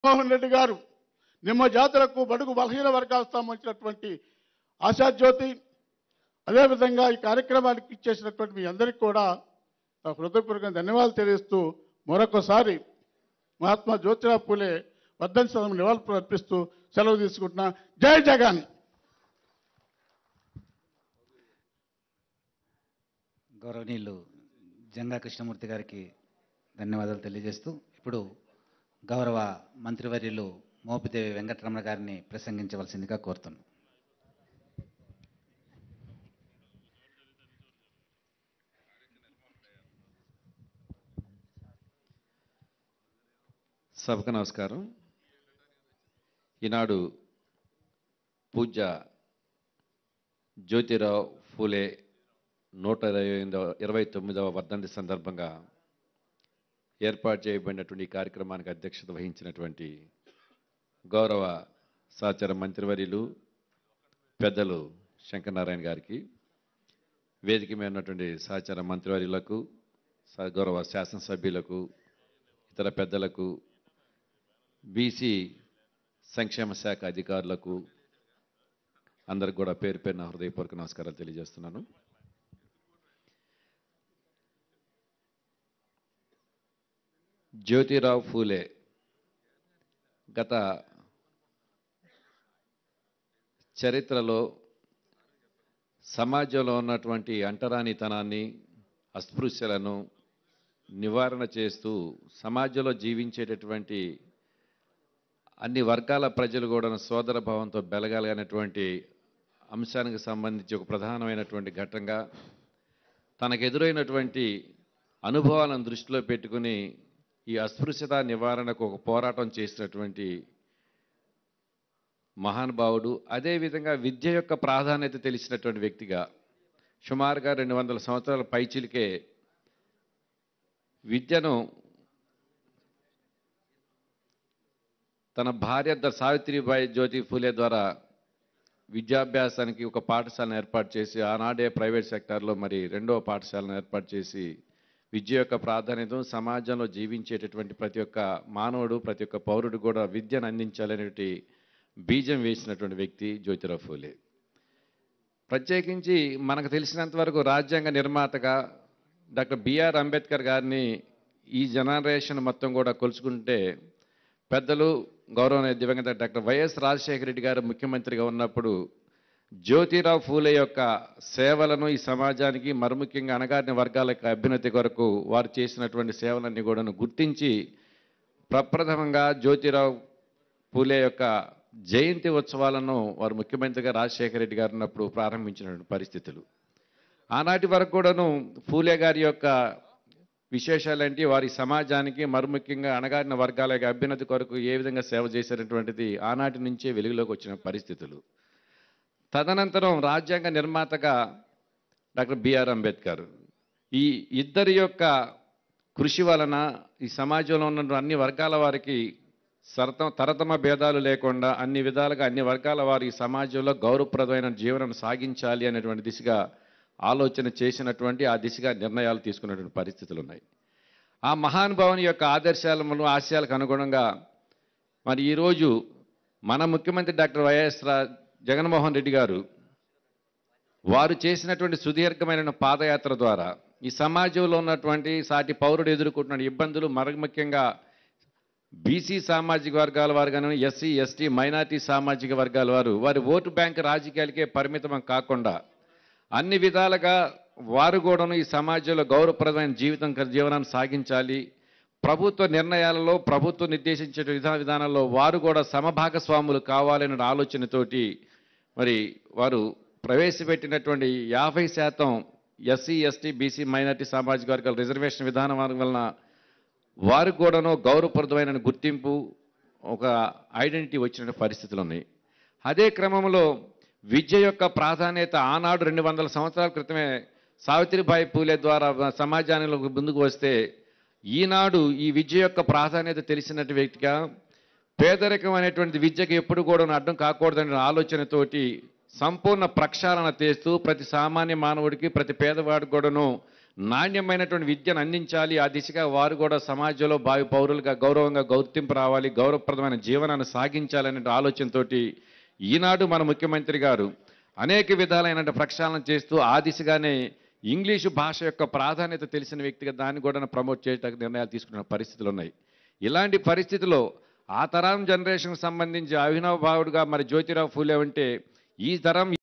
జగన్మోహన్ రెడ్డి గారు నిమ్మ జాతులకు బడుగు బలహీన వర్గాలకు సంబంధించినటువంటి ఆశాజ్యోతి అదేవిధంగా ఈ కార్యక్రమానికి ఇచ్చేసినటువంటి మీ అందరికీ కూడా నా హృదయపూర్వకంగా ధన్యవాదాలు తెలియజేస్తూ మరొకసారి మహాత్మా జ్యోతిరావు పూలే వర్ధన్ సదం నివాళులు అర్పిస్తూ సెలవు తీసుకుంటున్నా జై జగన్ గౌరవనీయులు జంగా కృష్ణమూర్తి గారికి ధన్యవాదాలు తెలియజేస్తూ ఇప్పుడు గౌరవ మంత్రివర్యులు మోపిదేవి వెంకటరమణ గారిని ప్రసంగించవలసిందిగా కోరుతున్నాను సభకు నమస్కారం ఈనాడు పూజ్య జ్యోతిరావు ఫూలే నూట ఇరవై ఎనిమిదవ ఇరవై తొమ్మిదవ వర్ధంతి సందర్భంగా ఏర్పాటు చేయబడినటువంటి ఈ కార్యక్రమానికి అధ్యక్షత వహించినటువంటి గౌరవ సహచర మంత్రివర్యులు పెద్దలు శంకరనారాయణ గారికి వేదిక మీద ఉన్నటువంటి సహచర మంత్రివర్యులకు స- గౌరవ శాసనసభ్యులకు ఇతర పెద్దలకు బీసీ సంక్షేమ శాఖ అధికారులకు అందరికి కూడా పేరు పేరున హృదయపూర్వక నమస్కారాలు తెలియజేస్తున్నాను జ్యోతిరావు ఫూలే గత చరిత్రలో సమాజంలో ఉన్నటువంటి అంటరానితనాన్ని అస్పృశ్యలను నివారణ చేస్తూ సమాజంలో జీవించేటటువంటి అన్ని వర్గాల ప్రజలు కూడా సోదర భావంతో బెలగాలనేటువంటి అంశానికి సంబంధించి ఒక ప్రధానమైనటువంటి ఘట్టంగా తనకు ఎదురైనటువంటి అనుభవాలను దృష్టిలో పెట్టుకుని ఈ అస్పృశ్యత నివారణకు ఒక పోరాటం చేసినటువంటి మహానుభావుడు అదేవిధంగా విద్య యొక్క ప్రాధాన్యత తెలిసినటువంటి వ్యక్తిగా సుమారుగా రెండు వందల సంవత్సరాల పైచిలికే విద్యను తన భార్య ద సావిత్రిబాయి జ్యోతి ఫూలే ద్వారా విద్యాభ్యాసానికి ఒక పాఠశాలను ఏర్పాటు చేసి ఆనాడే ప్రైవేట్ సెక్టార్లో మరి రెండవ పాఠశాలను ఏర్పాటు చేసి విద్య యొక్క ప్రాధాన్యత సమాజంలో జీవించేటటువంటి ప్రతి ఒక్క మానవుడు ప్రతి ఒక్క పౌరుడు కూడా విద్యను అందించాలనేటి బీజం వేసినటువంటి వ్యక్తి జ్యోతిరావు ఫూలే ప్రత్యేకించి మనకు తెలిసినంత వరకు రాజ్యాంగ నిర్మాతగా డాక్టర్ బిఆర్ అంబేద్కర్ గారిని ఈ జనరేషన్ మొత్తం కూడా కొలుచుకుంటే పెద్దలు గౌరవ దివంగత డాక్టర్ వైఎస్ రాజశేఖర రెడ్డి గారు ముఖ్యమంత్రిగా ఉన్నప్పుడు జ్యోతిరావు ఫూలే యొక్క సేవలను ఈ సమాజానికి మరుముఖ్యంగా అణగారిన వర్గాల యొక్క అభ్యున్నతి కొరకు వారు చేసినటువంటి సేవలన్నీ కూడాను గుర్తించి ప్రప్రథమంగా జ్యోతిరావు పూలే యొక్క జయంతి ఉత్సవాలను వారు ముఖ్యమంత్రిగా రాజశేఖర రెడ్డి గారు ఉన్నప్పుడు ప్రారంభించినటువంటి పరిస్థితులు ఆనాటి వరకు కూడాను ఫూలే గారి యొక్క విశేషాలేంటి వారి సమాజానికి మరుముఖ్యంగా అణగారిన వర్గాల యొక్క అభ్యున్నతి కొరకు ఏ విధంగా సేవ చేశారటువంటిది ఆనాటి నుంచే వెలుగులోకి వచ్చిన పరిస్థితులు తదనంతరం రాజ్యాంగ నిర్మాతగా డాక్టర్ బిఆర్ అంబేద్కర్ ఈ ఇద్దరి యొక్క కృషి వలన ఈ సమాజంలో ఉన్న అన్ని వర్గాల వారికి సరత తరతమ భేదాలు లేకుండా అన్ని విధాలుగా అన్ని వర్గాల వారి ఈ సమాజంలో గౌరవప్రదమైన జీవనం సాగించాలి అనేటువంటి దిశగా ఆలోచన చేసినటువంటి ఆ దిశగా నిర్ణయాలు తీసుకున్నటువంటి పరిస్థితులు ఉన్నాయి ఆ మహానుభావుని యొక్క ఆదర్శాలను ఆశయాలకు అనుగుణంగా మరి ఈరోజు మన ముఖ్యమంత్రి డాక్టర్ వైఎస్ రా జగన్మోహన్ రెడ్డి గారు వారు చేసినటువంటి సుదీర్ఘమైన పాదయాత్ర ద్వారా ఈ సమాజంలో ఉన్నటువంటి సాటి పౌరుడు ఎదుర్కొంటున్న ఇబ్బందులు మరి ముఖ్యంగా బీసీ సామాజిక వర్గాల వారు కానీ ఎస్సీ ఎస్టీ మైనార్టీ సామాజిక వర్గాల వారు వారి ఓటు బ్యాంక్ రాజకీయాలకే పరిమితం కాకుండా అన్ని విధాలుగా వారు కూడాను ఈ సమాజంలో గౌరవప్రదమైన జీవితం జీవనాన్ని సాగించాలి ప్రభుత్వ నిర్ణయాలలో ప్రభుత్వం నిర్దేశించే విధాన విధానాల్లో వారు కూడా సమభాగస్వాములు కావాలనే ఆలోచనతోటి మరి వారు ప్రవేశపెట్టినటువంటి యాభై శాతం ఎస్సీ ఎస్టీ బీసీ మైనార్టీ సామాజిక వర్గాల రిజర్వేషన్ విధానం వలన వారికి కూడాను గౌరవప్రదమైన గుర్తింపు ఒక ఐడెంటిటీ వచ్చిన పరిస్థితులు ఉన్నాయి అదే క్రమంలో విద్య యొక్క ప్రాధాన్యత ఆనాడు రెండు వందల సంవత్సరాల క్రితమే సావిత్రిబాయి పూలే ద్వారా సమాజానికి ముందుకు వస్తే ఈనాడు ఈ విద్య యొక్క ప్రాధాన్యత తెలిసినటువంటి వ్యక్తిగా పేదరికం అనేటువంటి విద్యకి ఎప్పుడు కూడా అడ్డం కాకూడదనే ఆలోచనతోటి సంపూర్ణ ప్రక్షాళన చేస్తూ ప్రతి సామాన్య మానవుడికి ప్రతి పేదవాడికి కూడాను నాణ్యమైనటువంటి విద్యను అందించాలి ఆ దిశగా వారు కూడా సమాజంలో భావి పౌరులుగా గౌరవంగా గుర్తింపు రావాలి గౌరవప్రదమైన జీవనాన్ని సాగించాలనే ఆలోచనతోటి ఈనాడు మన ముఖ్యమంత్రి గారు అనేక విధాలైన ప్రక్షాళన చేస్తూ ఆ దిశగానే ఇంగ్లీషు భాష యొక్క ప్రాధాన్యత తెలిసిన వ్యక్తిగా దాన్ని కూడా ప్రమోట్ చేయడానికి నిర్ణయాలు తీసుకున్న పరిస్థితులు ఉన్నాయి ఇలాంటి పరిస్థితిలో ఆ తరం జనరేషన్కి సంబంధించి అభినవ భావుడుగా మరి జ్యోతిరావు ఫూలే ఉంటే ఈ తరం